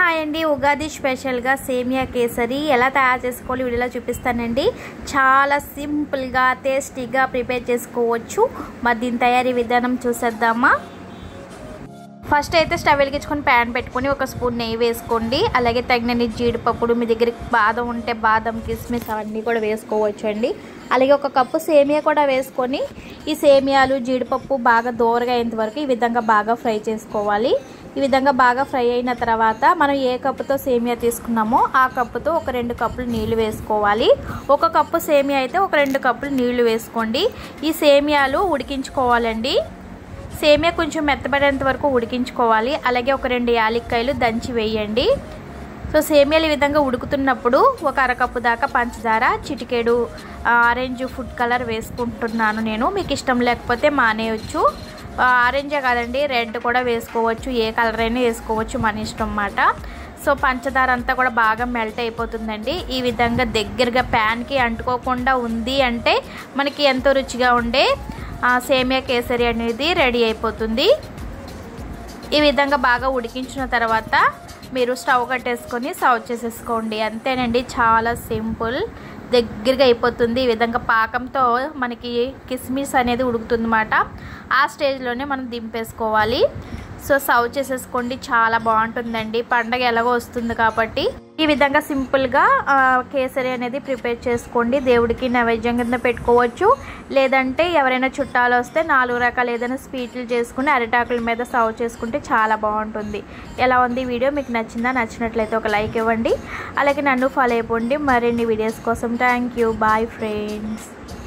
hi అండి ఉగాది స్పెషల్గా సేమియా కేసరి ఎలా తయారు చేసుకోవాలి వీడియోలో చూపిస్తానండి చాలా సింపుల్గా టేస్టీగా ప్రిపేర్ చేసుకోవచ్చు మరి దీని తయారీ విధానం చూసేద్దామా ఫస్ట్ అయితే స్టవ్ వెలిగించుకొని ప్యాన్ పెట్టుకొని ఒక స్పూన్ నెయ్యి వేసుకోండి అలాగే తగినన్ని జీడిపప్పులు మీ దగ్గర బాదం ఉంటే బాదం కిస్మిస్ అవన్నీ కూడా వేసుకోవచ్చు అండి అలాగే ఒక కప్పు సేమియా కూడా వేసుకొని ఈ సేమియాలు జీడిపప్పు బాగా దోరగా అయ్యేంత వరకు ఈ విధంగా బాగా ఫ్రై చేసుకోవాలి ఈ విధంగా బాగా ఫ్రై అయిన తర్వాత మనం ఏ కప్పుతో సేమియా తీసుకున్నామో ఆ కప్పుతో ఒక రెండు కప్పులు నీళ్లు వేసుకోవాలి ఒక కప్పు సేమియా అయితే ఒక రెండు కప్పులు నీళ్లు వేసుకోండి ఈ సేమియాలు ఉడికించుకోవాలండి సేమియా కొంచెం మెత్తబడేంత వరకు ఉడికించుకోవాలి అలాగే ఒక రెండు యాలక్కాయలు దంచి వేయండి సో సేమియాలు ఈ విధంగా ఉడుకుతున్నప్పుడు ఒక అరకప్పు దాకా పంచదార చిటికేడు ఆరెంజ్ ఫుడ్ కలర్ వేసుకుంటున్నాను నేను మీకు ఇష్టం లేకపోతే మానేయచ్చు ఆరెంజే కాదండి రెడ్ కూడా వేసుకోవచ్చు ఏ కలర్ అయినా వేసుకోవచ్చు మన ఇష్టం అన్నమాట సో పంచదార అంతా కూడా బాగా మెల్ట్ అయిపోతుందండి ఈ విధంగా దగ్గరగా ప్యాన్కి అంటుకోకుండా ఉంది అంటే మనకి ఎంతో రుచిగా ఉండే సేమియా కేసరి అనేది రెడీ అయిపోతుంది ఈ విధంగా బాగా ఉడికించిన తర్వాత మీరు స్టవ్ కట్టేసుకొని సర్వ్ చేసేసుకోండి అంతేనండి చాలా సింపుల్ దగ్గరగా అయిపోతుంది ఈ విధంగా పాకంతో మనకి కిస్మిస్ అనేది ఉడుకుతుంది అన్నమాట ఆ స్టేజ్లోనే మనం దింపేసుకోవాలి సో సర్వ్ చేసేసుకోండి చాలా బాగుంటుందండి పండగ ఎలాగో వస్తుంది కాబట్టి ఈ విధంగా సింపుల్గా కేసరి అనేది ప్రిపేర్ చేసుకోండి దేవుడికి నైవేద్యం కింద పెట్టుకోవచ్చు లేదంటే ఎవరైనా చుట్టాలు వస్తే నాలుగు రకాల ఏదైనా స్వీట్లు చేసుకుని అరిటాకుల మీద సర్వ్ చేసుకుంటే చాలా బాగుంటుంది ఎలా ఉంది వీడియో మీకు నచ్చిందా నచ్చినట్లయితే ఒక లైక్ ఇవ్వండి అలాగే నన్ను ఫాలో అయిపోండి మరిన్ని వీడియోస్ కోసం థ్యాంక్ యూ బాయ్ ఫ్రెండ్స్